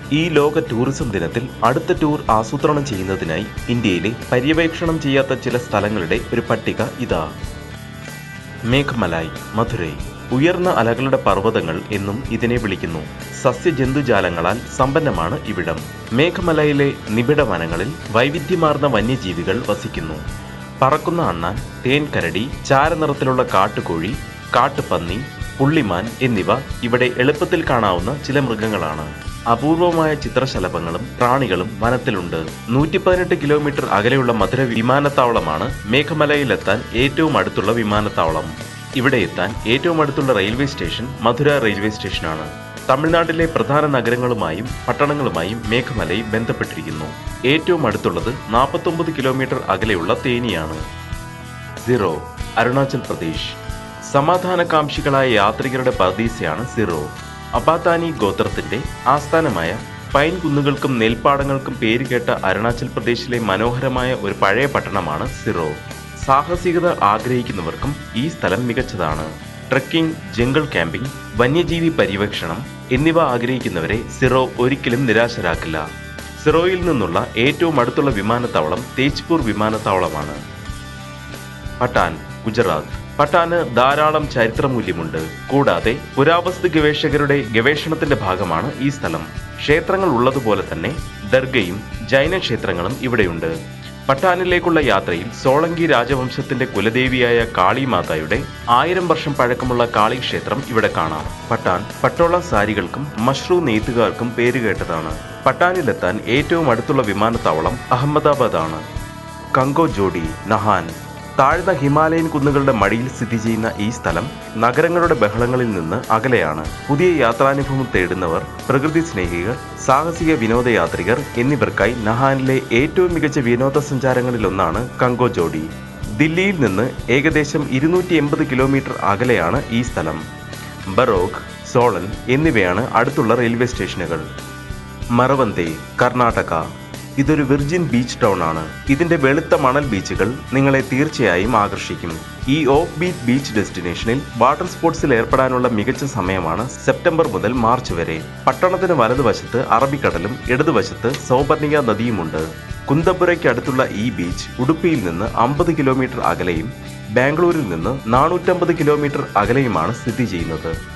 ഈ ലോക ടൂറിസം ദിനത്തിൽ അടുത്ത ടൂർ ആസൂത്രണം ചെയ്യുന്നതിനായി ഇന്ത്യയിലെ പര്യവേക്ഷണം ചെയ്യാത്ത ചില സ്ഥലങ്ങളുടെ ഒരു പട്ടിക ഇതാ മേഘമലായ് മധുരൈ ഉയർന്ന അലകളുടെ പർവ്വതങ്ങൾ എന്നും ഇതിനെ വിളിക്കുന്നു സസ്യജന്തുജാലങ്ങളാൽ സമ്പന്നമാണ് ഇവിടം മേഘമലയിലെ നിബിഡ വനങ്ങളിൽ വൈവിധ്യമാർന്ന വന്യജീവികൾ വസിക്കുന്നു പറക്കുന്ന അണ്ണാൻ തേൻകരടി ചാരനിറത്തിലുള്ള കാട്ടുകോഴി കാട്ടുപന്നി പുള്ളിമാൻ എന്നിവ ഇവിടെ എളുപ്പത്തിൽ കാണാവുന്ന ചില മൃഗങ്ങളാണ് അപൂർവമായ ചിത്രശലഭങ്ങളും പ്രാണികളും വനത്തിലുണ്ട് നൂറ്റി പതിനെട്ട് കിലോമീറ്റർ അകലെയുള്ള മധുര വിമാനത്താവളമാണ് മേഘമലയിലെത്താൻ ഏറ്റവും അടുത്തുള്ള വിമാനത്താവളം ഇവിടെ എത്താൻ ഏറ്റവും അടുത്തുള്ള റെയിൽവേ സ്റ്റേഷൻ മധുര റെയിൽവേ സ്റ്റേഷനാണ് തമിഴ്നാട്ടിലെ പ്രധാന നഗരങ്ങളുമായും പട്ടണങ്ങളുമായും മേഘമലൈ ബന്ധപ്പെട്ടിരിക്കുന്നു ഏറ്റവും അടുത്തുള്ളത് നാൽപ്പത്തൊമ്പത് കിലോമീറ്റർ അകലെയുള്ള തേനിയാണ് സിറോ അരുണാചൽ പ്രദേശ് സമാധാനകാംക്ഷികളായ യാത്രികരുടെ പർദീസയാണ് സിറോ അബാതാനി ഗോത്രത്തിന്റെ ആസ്ഥാനമായ പൈൻ കുന്നുകൾക്കും നെൽപ്പാടങ്ങൾക്കും പേരുകേട്ട അരുണാചൽ പ്രദേശിലെ മനോഹരമായ ഒരു പഴയ പട്ടണമാണ് സിറോ സാഹസികത ആഗ്രഹിക്കുന്നവർക്കും ഈ സ്ഥലം മികച്ചതാണ് ട്രക്കിംഗ് ജംഗിൾ ക്യാമ്പിംഗ് വന്യജീവി പര്യവേക്ഷണം എന്നിവ ആഗ്രഹിക്കുന്നവരെ സിറോ ഒരിക്കലും നിരാശരാക്കില്ല സിറോയിൽ നിന്നുള്ള ഏറ്റവും അടുത്തുള്ള വിമാനത്താവളം തേജ്പൂർ വിമാനത്താവളമാണ് പട്ടാൻ ഗുജറാത്ത് പട്ടാന് ധാരാളം ചരിത്രമൂല്യമുണ്ട് കൂടാതെ പുരാവസ്തു ഗവേഷകരുടെ ഗവേഷണത്തിന്റെ ഭാഗമാണ് ഈ സ്ഥലം ക്ഷേത്രങ്ങൾ ഉള്ളതുപോലെ തന്നെ ദർഗയും ജൈന ക്ഷേത്രങ്ങളും ഇവിടെയുണ്ട് പട്ടാനിലേക്കുള്ള യാത്രയിൽ സോളങ്കി രാജവംശത്തിന്റെ കുലദേവിയായ കാളിമാതായുടെ ആയിരം വർഷം പഴക്കമുള്ള കാളി ക്ഷേത്രം ഇവിടെ കാണാം പട്ടാൻ പട്ടോള സാരികൾക്കും മഷ്റൂ നെയ്ത്തുകാർക്കും പേരുകേട്ടതാണ് പട്ടാനിലെത്താൻ ഏറ്റവും അടുത്തുള്ള വിമാനത്താവളം അഹമ്മദാബാദ് ആണ് കങ്കോ ജോഡി നഹാൻ താഴ്ന്ന ഹിമാലയൻ കുന്നുകളുടെ മടിയിൽ സ്ഥിതി ചെയ്യുന്ന ഈ സ്ഥലം നഗരങ്ങളുടെ ബഹളങ്ങളിൽ നിന്ന് അകലെയാണ് പുതിയ യാത്രാനുഭവം തേടുന്നവർ പ്രകൃതി സ്നേഹികൾ സാഹസിക വിനോദയാത്രികർ എന്നിവർക്കായി നഹാനിലെ ഏറ്റവും മികച്ച വിനോദസഞ്ചാരങ്ങളിലൊന്നാണ് കങ്കോ ജോഡി ദില്ലിയിൽ നിന്ന് ഏകദേശം ഇരുന്നൂറ്റി എൺപത് കിലോമീറ്റർ അകലെയാണ് ഈ സ്ഥലം ബറോഗ് സോളൻ എന്നിവയാണ് അടുത്തുള്ള റെയിൽവേ സ്റ്റേഷനുകൾ മറവന്തേ കർണാടക ഇതൊരു വിർജിൻ ബീച്ച് ടൗൺ ആണ് ഇതിന്റെ വെളുത്ത മണൽ ബീച്ചുകൾ നിങ്ങളെ തീർച്ചയായും ആകർഷിക്കും ഈ ഓഫ് ബീച്ച് ബീച്ച് ഡെസ്റ്റിനേഷനിൽ വാട്ടർ സ്പോർട്സിൽ ഏർപ്പെടാനുള്ള മികച്ച സമയമാണ് സെപ്റ്റംബർ മുതൽ മാർച്ച് വരെ പട്ടണത്തിന് വലതുവശത്ത് അറബിക്കടലും ഇടതുവശത്ത് സൗപർണിക നദിയുമുണ്ട് കുന്തപുരയ്ക്ക് അടുത്തുള്ള ഈ ബീച്ച് ഉടുപ്പിയിൽ നിന്ന് അമ്പത് കിലോമീറ്റർ അകലെയും ബാംഗ്ലൂരിൽ നിന്ന് നാനൂറ്റമ്പത് കിലോമീറ്റർ അകലെയുമാണ് സ്ഥിതി ചെയ്യുന്നത്